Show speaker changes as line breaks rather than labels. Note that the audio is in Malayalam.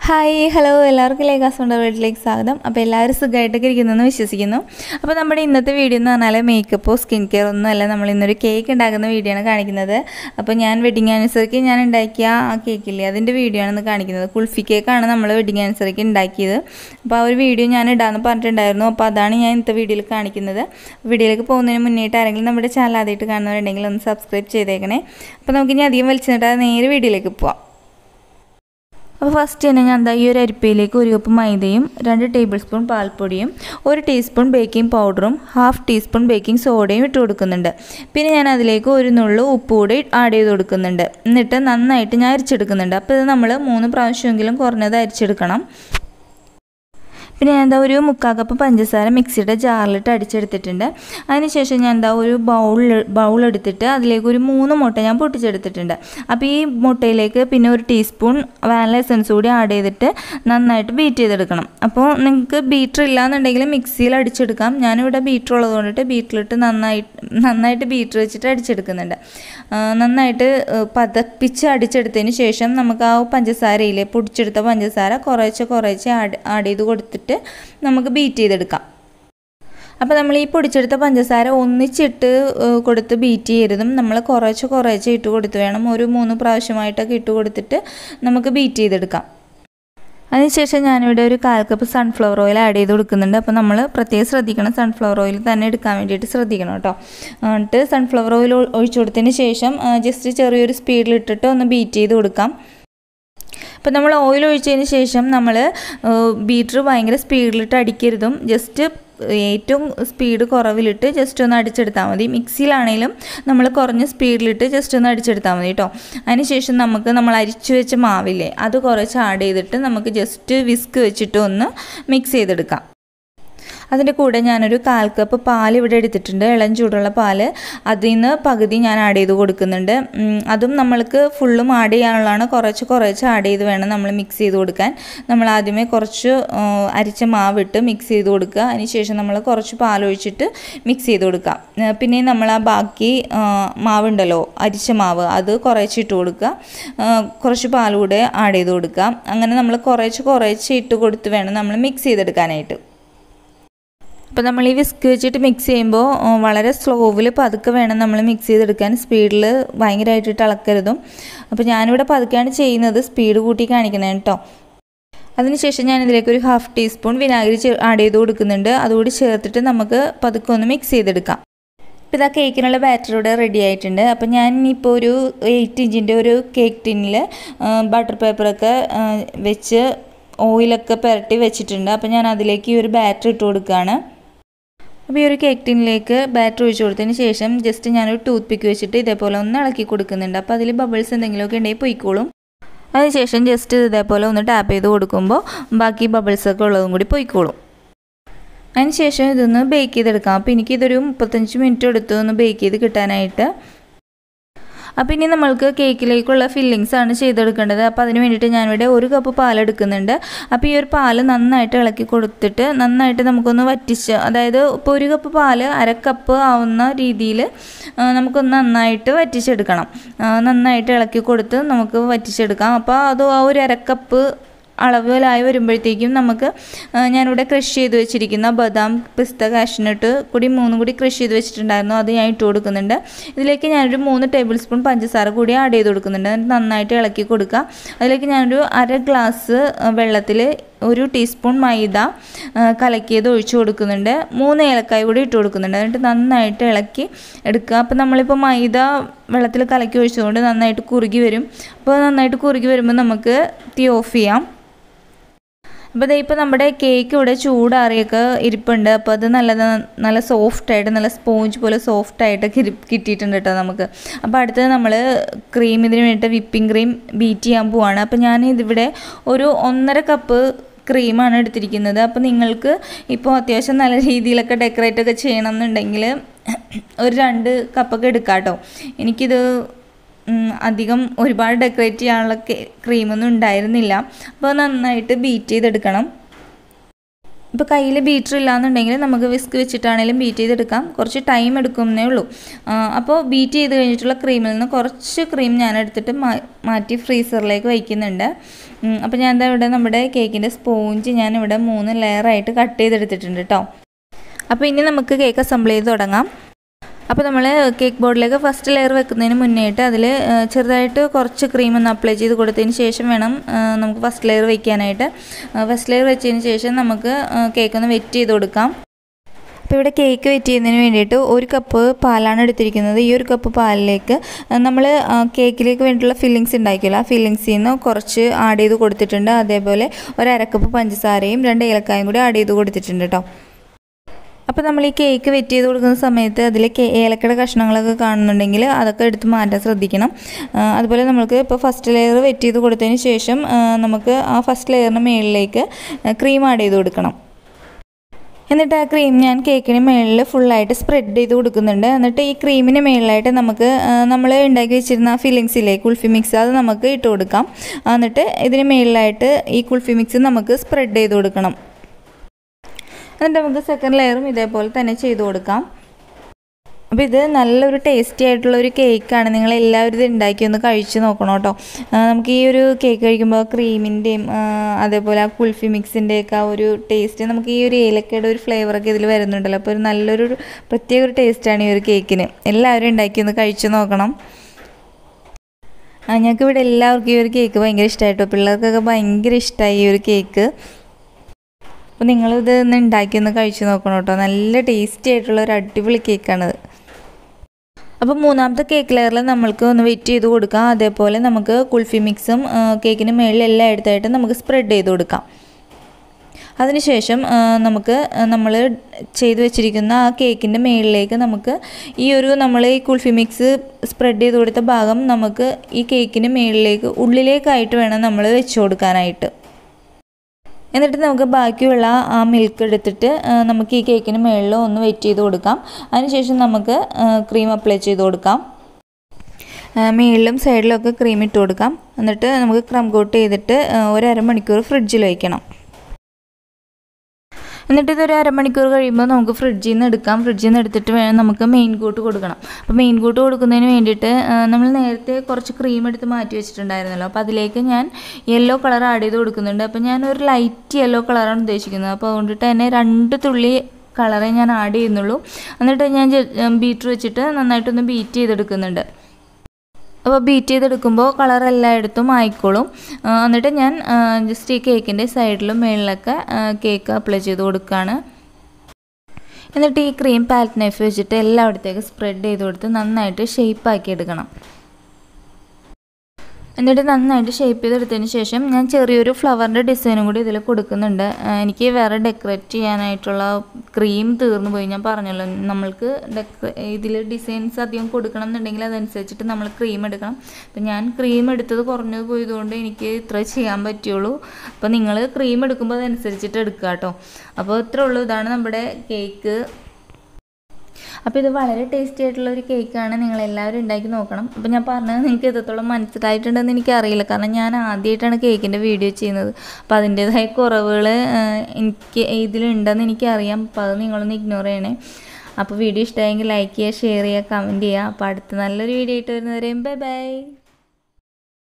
ഹായ് ഹലോ എല്ലാവർക്കും ലേഖാസ് ഉണ്ട് വീട്ടിലേക്ക് സ്വാഗതം അപ്പോൾ എല്ലാവരും സുഖമായിട്ടൊക്കെ ഇരിക്കുന്നെന്ന് വിശ്വസിക്കുന്നു അപ്പോൾ നമ്മുടെ ഇന്നത്തെ വീഡിയോ എന്ന് പറഞ്ഞാൽ മേക്കപ്പോ സ്കിൻ കെയർ ഒന്നുമല്ല നമ്മൾ ഇന്നൊരു കേക്ക് ഉണ്ടാക്കുന്ന വീഡിയോ ആണ് കാണിക്കുന്നത് അപ്പോൾ ഞാൻ വെഡിങ് ആനിവേഴ്സറിക്ക് ഞാൻ ഉണ്ടാക്കിയ ആ കേക്കില്ലേ അതിൻ്റെ വീഡിയോ ആണ് ഇന്ന് കാണിക്കുന്നത് കുൾഫി കേക്കാണ് നമ്മൾ വെഡിങ് ആനിവേഴ്സറിക്ക് ഉണ്ടാക്കിയത് അപ്പോൾ ആ ഒരു വീഡിയോ ഞാൻ ഇടാമെന്ന് പറഞ്ഞിട്ടുണ്ടായിരുന്നു അപ്പോൾ അതാണ് ഞാൻ ഇന്നത്തെ വീഡിയോയിൽ കാണിക്കുന്നത് വീഡിയോയിലേക്ക് പോകുന്നതിന് മുന്നേറ്റ് ആരെങ്കിലും നമ്മുടെ ചാനൽ ആദ്യമായിട്ട് കാണുന്നവരുണ്ടെങ്കിൽ ഒന്ന് സബ്സ്ക്രൈബ് ചെയ്തേക്കണേ അപ്പോൾ നമുക്ക് ഇനി അധികം വലിച്ചു നിന്നിട്ട് നേരെ വീഡിയോയിലേക്ക് പോവാം അപ്പോൾ ഫസ്റ്റ് തന്നെ ഞാൻ എന്താ ഈ ഒരു അരിപ്പയിലേക്ക് ഒരു കപ്പ് മൈദയും രണ്ട് ടേബിൾ സ്പൂൺ പാൽപ്പൊടിയും ഒരു ടീസ്പൂൺ ബേക്കിംഗ് പൗഡറും ഹാഫ് ടീസ്പൂൺ ബേക്കിംഗ് സോഡയും ഇട്ട് കൊടുക്കുന്നുണ്ട് പിന്നെ ഞാൻ അതിലേക്ക് ഒരു നുള്ളു ഉപ്പ് കൂടി ആഡ് ചെയ്ത് കൊടുക്കുന്നുണ്ട് എന്നിട്ട് നന്നായിട്ട് ഞാൻ അരിച്ചെടുക്കുന്നുണ്ട് അപ്പോൾ ഇത് നമ്മൾ മൂന്ന് പ്രാവശ്യമെങ്കിലും കുറഞ്ഞത് അരിച്ചെടുക്കണം പിന്നെ ഞാൻ എന്താ ഒരു മുക്കാൽ കപ്പ് പഞ്ചസാര മിക്സിയുടെ ജാറിലിട്ട് അടിച്ചെടുത്തിട്ടുണ്ട് അതിനുശേഷം ഞാൻ എന്താ ഒരു ബൗൾ ബൗൾ എടുത്തിട്ട് അതിലേക്ക് ഒരു മൂന്ന് മുട്ട ഞാൻ പൊട്ടിച്ചെടുത്തിട്ടുണ്ട് അപ്പോൾ ഈ മുട്ടയിലേക്ക് പിന്നെ ഒരു ടീസ്പൂൺ വാനില എസൻസ് കൂടി ആഡ് ചെയ്തിട്ട് നന്നായിട്ട് ബീറ്റ് ചെയ്തെടുക്കണം അപ്പോൾ നിങ്ങൾക്ക് ബീറ്റർ ഇല്ലാന്നുണ്ടെങ്കിൽ മിക്സിയിൽ അടിച്ചെടുക്കാം ഞാനിവിടെ ബീറ്റർ ഉള്ളത് കൊണ്ടിട്ട് ബീറ്ററിലിട്ട് നന്നായിട്ട് നന്നായിട്ട് ബീറ്റർ വെച്ചിട്ട് അടിച്ചെടുക്കുന്നുണ്ട് നന്നായിട്ട് പതപ്പിച്ച് അടിച്ചെടുത്തതിന് ശേഷം നമുക്ക് ആ പഞ്ചസാരയിൽ പൊടിച്ചെടുത്ത പഞ്ചസാര കുറേശ്ശെ കുറേശ്ശെ ആഡ് ആഡ് ചെയ്ത് കൊടുത്തിട്ട് നമുക്ക് ബീറ്റ് ചെയ്തെടുക്കാം അപ്പോൾ നമ്മൾ ഈ പൊടിച്ചെടുത്ത പഞ്ചസാര ഒന്നിച്ചിട്ട് കൊടുത്ത് ബീറ്റ് ചെയ്യരുതും നമ്മൾ കുറേശ്ശെ കുറേശ്ശെ ഇട്ട് കൊടുത്ത് വേണം ഒരു മൂന്ന് പ്രാവശ്യമായിട്ടൊക്കെ ഇട്ട് കൊടുത്തിട്ട് നമുക്ക് ബീറ്റ് ചെയ്തെടുക്കാം അതിനുശേഷം ഞാനിവിടെ ഒരു കാൽ കപ്പ് സൺഫ്ലവർ ഓയിൽ ആഡ് ചെയ്ത് കൊടുക്കുന്നുണ്ട് അപ്പോൾ നമ്മൾ പ്രത്യേകം ശ്രദ്ധിക്കണം സൺഫ്ലവർ ഓയിൽ തന്നെ എടുക്കാൻ വേണ്ടിയിട്ട് ശ്രദ്ധിക്കണം കേട്ടോ എന്നിട്ട് സൺഫ്ലവർ ഓയിൽ ഒഴിച്ചു കൊടുത്തതിന് ശേഷം ജസ്റ്റ് ചെറിയൊരു സ്പീഡിലിട്ടിട്ട് ഒന്ന് ബീറ്റ് ചെയ്ത് കൊടുക്കാം അപ്പോൾ നമ്മൾ ഓയിൽ ഒഴിച്ചതിന് ശേഷം നമ്മൾ ബീറ്റർ ഭയങ്കര സ്പീഡിലിട്ട് അടിക്കരുതും ജസ്റ്റ് ഏറ്റവും സ്പീഡ് കുറവിലിട്ട് ജസ്റ്റ് ഒന്ന് അടിച്ചെടുത്താൽ മതി മിക്സിയിലാണെങ്കിലും നമ്മൾ കുറഞ്ഞ സ്പീഡിലിട്ട് ജസ്റ്റ് ഒന്ന് അടിച്ചെടുത്താൽ മതി കേട്ടോ അതിനുശേഷം നമുക്ക് നമ്മൾ അരിച്ചു വെച്ച മാവില്ലേ അത് കുറച്ച് ആഡ് ചെയ്തിട്ട് നമുക്ക് ജസ്റ്റ് വിസ്ക് വെച്ചിട്ട് ഒന്ന് മിക്സ് ചെയ്തെടുക്കാം അതിൻ്റെ കൂടെ ഞാനൊരു കാൽ കപ്പ് പാൽ ഇവിടെ എടുത്തിട്ടുണ്ട് ഇളം ചൂടുള്ള പാൽ അതിൽ നിന്ന് പകുതി ഞാൻ ആഡ് ചെയ്ത് കൊടുക്കുന്നുണ്ട് അതും നമ്മൾക്ക് ഫുള്ളും ആഡ് ചെയ്യാനുള്ളതാണ് കുറച്ച് കുറച്ച് ആഡ് ചെയ്ത് വേണം നമ്മൾ മിക്സ് ചെയ്ത് കൊടുക്കാൻ നമ്മൾ ആദ്യമേ കുറച്ച് അരിച്ച മാവിട്ട് മിക്സ് ചെയ്ത് കൊടുക്കുക അതിനുശേഷം നമ്മൾ കുറച്ച് പാൽ ഒഴിച്ചിട്ട് മിക്സ് ചെയ്ത് കൊടുക്കുക പിന്നെ നമ്മൾ ആ ബാക്കി മാവുണ്ടല്ലോ അരിച്ച മാവ് അത് കുറച്ച് ഇട്ട് കൊടുക്കുക കുറച്ച് പാൽ കൂടെ ആഡ് ചെയ്ത് കൊടുക്കുക അങ്ങനെ നമ്മൾ കുറച്ച് കുറച്ച് ഇട്ട് കൊടുത്ത് വേണം നമ്മൾ മിക്സ് ചെയ്തെടുക്കാനായിട്ട് അപ്പോൾ നമ്മൾ ഈ വിസ്ക് വെച്ചിട്ട് മിക്സ് ചെയ്യുമ്പോൾ വളരെ സ്ലോവിൽ പതുക്കെ വേണം നമ്മൾ മിക്സ് ചെയ്തെടുക്കാൻ സ്പീഡിൽ ഭയങ്കരമായിട്ട് ഇളക്കരുതും അപ്പോൾ ഞാനിവിടെ പതുക്കെയാണ് ചെയ്യുന്നത് സ്പീഡ് കൂട്ടി കാണിക്കണേ കേട്ടോ അതിനുശേഷം ഞാൻ ഇതിലേക്ക് ഒരു ഹാഫ് ടീസ്പൂൺ വിനാഗിരി ആഡ് ചെയ്ത് കൊടുക്കുന്നുണ്ട് അതുകൂടി ചേർത്തിട്ട് നമുക്ക് പതുക്കെ ഒന്ന് മിക്സ് ചെയ്തെടുക്കാം ഇപ്പോൾ ഇതാ കേക്കിനുള്ള ബാറ്റർ ഇവിടെ റെഡി ആയിട്ടുണ്ട് അപ്പോൾ ഞാൻ ഇപ്പോൾ ഒരു എയ്റ്റ് ഇഞ്ചിൻ്റെ ഒരു കേക്ക് ടിന്നിൽ ബട്ടർ പേപ്പറൊക്കെ വെച്ച് ഓയിലൊക്കെ പുരട്ടി വെച്ചിട്ടുണ്ട് അപ്പോൾ ഞാൻ അതിലേക്ക് ഈ ഒരു ബാറ്റർ ഇട്ട് കൊടുക്കുകയാണ് അപ്പോൾ ഈ ഒരു കേക്ക് ടിന്നിലേക്ക് ബാറ്റർ ഒഴിച്ച് കൊടുത്തതിന് ശേഷം ജസ്റ്റ് ഞാനൊരു ടൂത്ത് പിക്ക് വെച്ചിട്ട് ഇതേപോലെ ഒന്ന് ഇളക്കി കൊടുക്കുന്നുണ്ട് അപ്പോൾ അതിൽ ബബിൾസ് എന്തെങ്കിലുമൊക്കെ ഉണ്ടെങ്കിൽ പൊയ്ക്കോളും അതിനുശേഷം ജസ്റ്റ് ഇതേപോലെ ഒന്ന് ടാപ്പ് ചെയ്ത് കൊടുക്കുമ്പോൾ ബാക്കി ബബിൾസൊക്കെ ഉള്ളതും കൂടി പൊയ്ക്കോളും അതിനുശേഷം ഇതൊന്ന് ബേക്ക് ചെയ്തെടുക്കാം അപ്പോൾ എനിക്കിതൊരു മുപ്പത്തഞ്ച് മിനിറ്റ് എടുത്തു ഒന്ന് ബേക്ക് ചെയ്ത് കിട്ടാനായിട്ട് അപ്പോൾ ഇനി നമ്മൾക്ക് കേക്കിലേക്കുള്ള ഫില്ലിങ്സ് ആണ് ചെയ്തെടുക്കേണ്ടത് അപ്പോൾ അതിന് വേണ്ടിയിട്ട് ഞാനിവിടെ ഒരു കപ്പ് പാൽ എടുക്കുന്നുണ്ട് അപ്പോൾ ഈ ഒരു പാൽ നന്നായിട്ട് ഇളക്കി കൊടുത്തിട്ട് നന്നായിട്ട് നമുക്കൊന്ന് വറ്റിച്ച് അതായത് ഇപ്പോൾ ഒരു കപ്പ് പാൽ അര കപ്പ് ആവുന്ന രീതിയിൽ നമുക്കൊന്ന് നന്നായിട്ട് വറ്റിച്ചെടുക്കണം നന്നായിട്ട് ഇളക്കി കൊടുത്ത് നമുക്ക് വറ്റിച്ചെടുക്കാം അപ്പോൾ അത് ആ ഒരു അരക്കപ്പ് അളവിലായി വരുമ്പോഴത്തേക്കും നമുക്ക് ഞാനിവിടെ ക്രഷ് ചെയ്ത് വെച്ചിരിക്കുന്ന ബദാം പിസ്ത കാഷ്നട്ട് കൂടി മൂന്നും കൂടി ക്രഷ് ചെയ്ത് വെച്ചിട്ടുണ്ടായിരുന്നു അത് ഞാൻ ഇട്ട് കൊടുക്കുന്നുണ്ട് ഇതിലേക്ക് ഞാനൊരു മൂന്ന് ടേബിൾ സ്പൂൺ പഞ്ചസാര കൂടി ആഡ് ചെയ്ത് കൊടുക്കുന്നുണ്ട് എന്നിട്ട് നന്നായിട്ട് ഇളക്കി കൊടുക്കുക അതിലേക്ക് ഞാനൊരു അര ഗ്ലാസ് വെള്ളത്തിൽ ഒരു ടീസ്പൂൺ മൈദ കലക്കിയത് ഒഴിച്ചു കൊടുക്കുന്നുണ്ട് മൂന്ന് ഏലക്കായ കൂടി ഇട്ട് കൊടുക്കുന്നുണ്ട് എന്നിട്ട് നന്നായിട്ട് ഇളക്കി എടുക്കുക അപ്പോൾ നമ്മളിപ്പോൾ മൈദ വെള്ളത്തിൽ കലക്കി ഒഴിച്ചതുകൊണ്ട് നന്നായിട്ട് കുറുകി വരും അപ്പോൾ നന്നായിട്ട് കുറുകി വരുമ്പോൾ നമുക്ക് തീ ഓഫ് ചെയ്യാം അപ്പോൾ ദേ ഇപ്പോൾ നമ്മുടെ കേക്ക് ഇവിടെ ചൂടാറിയൊക്കെ ഇരിപ്പുണ്ട് അപ്പോൾ അത് നല്ല നല്ല സോഫ്റ്റായിട്ട് നല്ല സ്പോഞ്ച് പോലെ സോഫ്റ്റായിട്ടൊക്കെ ഇരി കിട്ടിയിട്ടുണ്ട് കേട്ടോ നമുക്ക് അപ്പോൾ അടുത്തത് നമ്മൾ ക്രീം ഇതിന് വേണ്ടിയിട്ട് വിപ്പിംഗ് ക്രീം ബീറ്റ് ചെയ്യാൻ പോവാണ് അപ്പോൾ ഞാൻ ഇതിവിടെ ഒരു ഒന്നര കപ്പ് ക്രീമാണ് എടുത്തിരിക്കുന്നത് അപ്പോൾ നിങ്ങൾക്ക് ഇപ്പോൾ അത്യാവശ്യം നല്ല രീതിയിലൊക്കെ ഡെക്കറേറ്റ് ഒക്കെ ചെയ്യണം എന്നുണ്ടെങ്കിൽ ഒരു രണ്ട് കപ്പൊക്കെ എടുക്കാം കേട്ടോ എനിക്കിത് അധികം ഒരുപാട് ഡെക്കറേറ്റ് ചെയ്യാനുള്ള ക്രീമൊന്നും ഉണ്ടായിരുന്നില്ല അപ്പോൾ നന്നായിട്ട് ബീറ്റ് ചെയ്തെടുക്കണം ഇപ്പോൾ കയ്യിൽ ബീറ്റർ ഇല്ലാന്നുണ്ടെങ്കിൽ നമുക്ക് വിസ്ക് വെച്ചിട്ടാണെങ്കിലും ബീറ്റ് ചെയ്തെടുക്കാം കുറച്ച് ടൈം എടുക്കുന്നേ ഉള്ളൂ ആ, അപ്പോൾ ബീറ്റ് ചെയ്ത് കഴിഞ്ഞിട്ടുള്ള ക്രീമിൽ നിന്ന് കുറച്ച് ക്രീം ഞാൻ എടുത്തിട്ട് മാ- മാറ്റി ഫ്രീസറിലേക്ക് വയ്ക്കുന്നുണ്ട് ഉം, അപ്പോൾ ഞാൻ എന്താ ഇവിടെ നമ്മുടെ കേക്കിൻ്റെ സ്പോഞ്ച് ഞാൻ ഇവിടെ മൂന്ന് ലെയറായിട്ട് കട്ട് ചെയ്തെടുത്തിട്ടുണ്ട് കേട്ടോ അപ്പോൾ ഇനി നമുക്ക് കേക്ക് അസംബിൾ ചെയ്ത് തുടങ്ങാം അപ്പോൾ നമ്മൾ കേക്ക് ബോർഡിലേക്ക് ഫസ്റ്റ് ലെയർ വെക്കുന്നതിന് മുന്നേയിട്ട് അതിൽ ചെറുതായിട്ട് കുറച്ച് ക്രീം ഒന്ന് അപ്ലൈ ചെയ്ത് കൊടുത്തതിന് ശേഷം വേണം ആ, നമുക്ക് ഫസ്റ്റ് ലെയർ വയ്ക്കാനായിട്ട് ഫസ്റ്റ് ലെയർ വെച്ചതിന് ശേഷം നമുക്ക് കേക്ക് ഒന്ന് വെറ്റ് ചെയ്ത് കൊടുക്കാം അപ്പോൾ ഇവിടെ കേക്ക് വെറ്റ് ചെയ്യുന്നതിന് വേണ്ടിയിട്ട് ഒരു കപ്പ് പാലാണ് എടുത്തിരിക്കുന്നത് ഈ ഒരു കപ്പ് പാലിലേക്ക് നമ്മൾ കേക്കിലേക്ക് വേണ്ടിയിട്ടുള്ള ഫില്ലിങ്സ് ഉണ്ടാക്കിയല്ലോ ആ ഫില്ലിങ്സിൽ നിന്ന് കുറച്ച് ആഡ് ചെയ്ത് കൊടുത്തിട്ടുണ്ട് അതേപോലെ ഒരു അരക്കപ്പ് പഞ്ചസാരയും രണ്ട് ഏലക്കായും കൂടി ആഡ് ചെയ്ത് കൊടുത്തിട്ടുണ്ട് കേട്ടോ അപ്പോൾ നമ്മൾ ഈ കേക്ക് വെറ്റ് ചെയ്ത് കൊടുക്കുന്ന സമയത്ത് അതിൽ ഏലക്കയുടെ കഷ്ണങ്ങളൊക്കെ കാണുന്നുണ്ടെങ്കിൽ അതൊക്കെ എടുത്ത് മാറ്റാൻ ശ്രദ്ധിക്കണം ആ, അതുപോലെ നമുക്ക് ഇപ്പോൾ ഫസ്റ്റ് ലെയർ വെറ്റ് ചെയ്ത് കൊടുത്തതിന് ശേഷം ആ, നമുക്ക് ആ ഫസ്റ്റ് ലെയറിന് മുകളിലേക്ക് ക്രീം ആഡ് ചെയ്ത് കൊടുക്കണം എന്നിട്ട് ആ ക്രീം ഞാൻ കേക്കിന് മുകളിൽ ഫുള്ളായിട്ട് സ്പ്രെഡ് ചെയ്ത് കൊടുക്കുന്നുണ്ട് എന്നിട്ട് ഈ ക്രീമിന് മുകളിലായിട്ട് നമുക്ക് നമ്മൾ ഉണ്ടാക്കി വെച്ചിരുന്ന ആ ഫില്ലിങ്സില്ലേ കുൽഫി മിക്സ് അത് നമുക്ക് ഇട്ട് കൊടുക്കാം എന്നിട്ട് ഇതിന് മുകളിലായിട്ട് ഈ കുൽഫി മിക്സ് നമുക്ക് സ്പ്രെഡ് ചെയ്ത് കൊടുക്കണം എന്നിട്ട് നമുക്ക് സെക്കൻഡ് ലെയറും ഇതേപോലെ തന്നെ ചെയ്ത് കൊടുക്കാം അപ്പോൾ ഇത് നല്ലൊരു ടേസ്റ്റി ആയിട്ടുള്ള ഒരു കേക്കാണ് നിങ്ങൾ എല്ലാവരും ഇത് ഉണ്ടാക്കി ഒന്ന് കഴിച്ച് നോക്കണം കേട്ടോ ആ, നമുക്ക് ഈ ഒരു കേക്ക് കഴിക്കുമ്പോൾ ക്രീമിൻ്റെയും അതേപോലെ ആ കുൽഫി മിക്സിൻ്റെയൊക്കെ ആ ഒരു ടേസ്റ്റ് നമുക്ക് ഈ ഒരു ഏലക്കയുടെ ഒരു ഫ്ലേവറൊക്കെ ഇതിൽ വരുന്നുണ്ടല്ലോ അപ്പോൾ ഒരു നല്ലൊരു പ്രത്യേക ഒരു ടേസ്റ്റാണ് ഈ ഒരു കേക്കിന് എല്ലാവരും ഉണ്ടാക്കി ഒന്ന് കഴിച്ച് നോക്കണം ആ ഞങ്ങൾക്ക് ഇവിടെ എല്ലാവർക്കും ഈ ഒരു കേക്ക് ഭയങ്കര ഇഷ്ടമായിട്ടോ പിള്ളേർക്കൊക്കെ ഭയങ്കര ഇഷ്ടമായി ഈ ഒരു കേക്ക് അപ്പോൾ നിങ്ങളിത് ഒന്ന് ഉണ്ടാക്കി ഒന്ന് കഴിച്ച് നോക്കണം കേട്ടോ നല്ല ടേസ്റ്റി ആയിട്ടുള്ള ഒരു അടിപൊളി കേക്കാണിത് അപ്പോൾ മൂന്നാമത്തെ കേക്ക് ലെയറിൽ നമ്മൾക്ക് ഒന്ന് വെയിറ്റ് ചെയ്ത് കൊടുക്കാം അതേപോലെ നമുക്ക് കുൽഫി മിക്സും ആ, കേക്കിന് മുകളിൽ എല്ലായിടത്തായിട്ട് നമുക്ക് സ്പ്രെഡ് ചെയ്ത് കൊടുക്കാം അതിനുശേഷം ആ, നമുക്ക് നമ്മൾ ചെയ്ത് വെച്ചിരിക്കുന്ന ആ കേക്കിൻ്റെ മുകളിലേക്ക് നമുക്ക് ഈ ഒരു നമ്മൾ ഈ കുൽഫി മിക്സ് സ്പ്രെഡ് ചെയ്ത് കൊടുത്ത ഭാഗം നമുക്ക് ഈ കേക്കിന് മുകളിലേക്ക് ഉള്ളിലേക്കായിട്ട് വേണം നമ്മൾ വെച്ച് കൊടുക്കാനായിട്ട് എന്നിട്ട് നമുക്ക് ബാക്കിയുള്ള ആ മിൽക്ക് എടുത്തിട്ട് ആ, നമുക്ക് ഈ കേക്കിന് മുകളിൽ ഒന്ന് വെയിറ്റ് ചെയ്ത് കൊടുക്കാം അതിനുശേഷം നമുക്ക് ക്രീം അപ്ലൈ ചെയ്ത് കൊടുക്കാം ആ, മുകളിലും സൈഡിലും ഒക്കെ ക്രീം ഇട്ട് കൊടുക്കാം എന്നിട്ട് നമുക്ക് ക്രം കോട്ട് ചെയ്തിട്ട് ആ, ഒരു അരമണിക്കൂർ ഫ്രിഡ്ജിൽ വയ്ക്കണം എന്നിട്ട് ഇതൊരു അരമണിക്കൂർ കഴിയുമ്പോൾ നമുക്ക് ഫ്രിഡ്ജിൽ നിന്ന് എടുക്കാം ഫ്രിഡ്ജിൽ നിന്ന് എടുത്തിട്ട് വേണം നമുക്ക് മെയിൻ കൂട്ട് കൊടുക്കണം അപ്പോൾ മെയിൻ കൂട്ട് കൊടുക്കുന്നതിന് വേണ്ടിയിട്ട് ആ, നമ്മൾ നേരത്തെ കുറച്ച് ക്രീം എടുത്ത് മാറ്റി വെച്ചിട്ടുണ്ടായിരുന്നല്ലോ അപ്പോൾ അതിലേക്ക് ഞാൻ യെല്ലോ കളർ ആഡ് ചെയ്ത് കൊടുക്കുന്നുണ്ട് അപ്പോൾ ഞാൻ ഒരു ലൈറ്റ് യെല്ലോ കളറാണ് ഉദ്ദേശിക്കുന്നത് അപ്പോൾ അതുകൊണ്ടിട്ട് തന്നെ രണ്ട് തുള്ളി കളറേ ഞാൻ ആഡ് ചെയ്യുന്നുള്ളൂ എന്നിട്ട് ഞാൻ ബീറ്റർ വെച്ചിട്ട് നന്നായിട്ടൊന്ന് ബീറ്റ് ചെയ്തെടുക്കുന്നുണ്ട് അപ്പോൾ ബീറ്റ് ചെയ്തെടുക്കുമ്പോൾ കളർ എല്ലായിടത്തും ആയിക്കോളും ആ, എന്നിട്ട് ഞാൻ ജസ്റ്റ് ഈ കേക്കിൻ്റെ സൈഡിലും മുകളിലൊക്കെ കേക്ക് അപ്ലൈ ചെയ്ത് കൊടുക്കുകയാണ് എന്നിട്ട് ഈ ക്രീം പാലറ്റ് നൈഫ് വെച്ചിട്ട് എല്ലായിടത്തേക്ക് സ്പ്രെഡ് ചെയ്ത് കൊടുത്ത് നന്നായിട്ട് ഷേപ്പ് ആക്കി എടുക്കണം എന്നിട്ട് നന്നായിട്ട് ഷേപ്പ് ചെയ്തെടുത്തതിന് ശേഷം ഞാൻ ചെറിയൊരു ഫ്ലവറിൻ്റെ ഡിസൈനും കൂടി ഇതിൽ കൊടുക്കുന്നുണ്ട് ആ, എനിക്ക് വേറെ ഡെക്കറേറ്റ് ചെയ്യാനായിട്ടുള്ള ക്രീം തീർന്നു പോയി ഞാൻ പറഞ്ഞല്ലോ നമ്മൾക്ക് ഡെക്ക ഇതിൽ ഡിസൈൻസ് അധികം കൊടുക്കണം എന്നുണ്ടെങ്കിൽ അതനുസരിച്ചിട്ട് നമ്മൾ ക്രീം എടുക്കണം അപ്പം ഞാൻ ക്രീം എടുത്തത് കുറഞ്ഞത് പോയതുകൊണ്ട് എനിക്ക് ഇത്ര ചെയ്യാൻ പറ്റുള്ളൂ അപ്പോൾ നിങ്ങൾ ക്രീം എടുക്കുമ്പോൾ അതനുസരിച്ചിട്ട് എടുക്കുക കേട്ടോ അപ്പോൾ ഇത്രേ ഉള്ളൂ ഇതാണ് നമ്മുടെ കേക്ക് അപ്പോൾ ഇത് വളരെ ടേസ്റ്റി ആയിട്ടുള്ള ഒരു കേക്കാണ് നിങ്ങൾ എല്ലാവരും ഉണ്ടാക്കി നോക്കണം അപ്പോൾ ഞാൻ പറഞ്ഞത് നിങ്ങൾക്ക് എത്രത്തോളം മനസ്സിലായിട്ടുണ്ടെന്ന് എനിക്കറിയില്ല കാരണം ഞാൻ ആദ്യമായിട്ടാണ് കേക്കിൻ്റെ വീഡിയോ ചെയ്യുന്നത് അപ്പോൾ അതിൻ്റേതായ കുറവുകൾ എനിക്ക് ഇതിലുണ്ടെന്ന് എനിക്കറിയാം അപ്പോൾ അത് നിങ്ങളൊന്ന് ഇഗ്നോർ ചെയ്യണേ അപ്പോൾ വീഡിയോ ഇഷ്ടമായെങ്കിൽ ലൈക്ക് ചെയ്യുക ഷെയർ ചെയ്യുക കമൻറ്റ് ചെയ്യുക അപ്പോൾ അടുത്ത നല്ലൊരു വീഡിയോ ആയിട്ട് വരുന്നവരെയും ബൈ ബൈ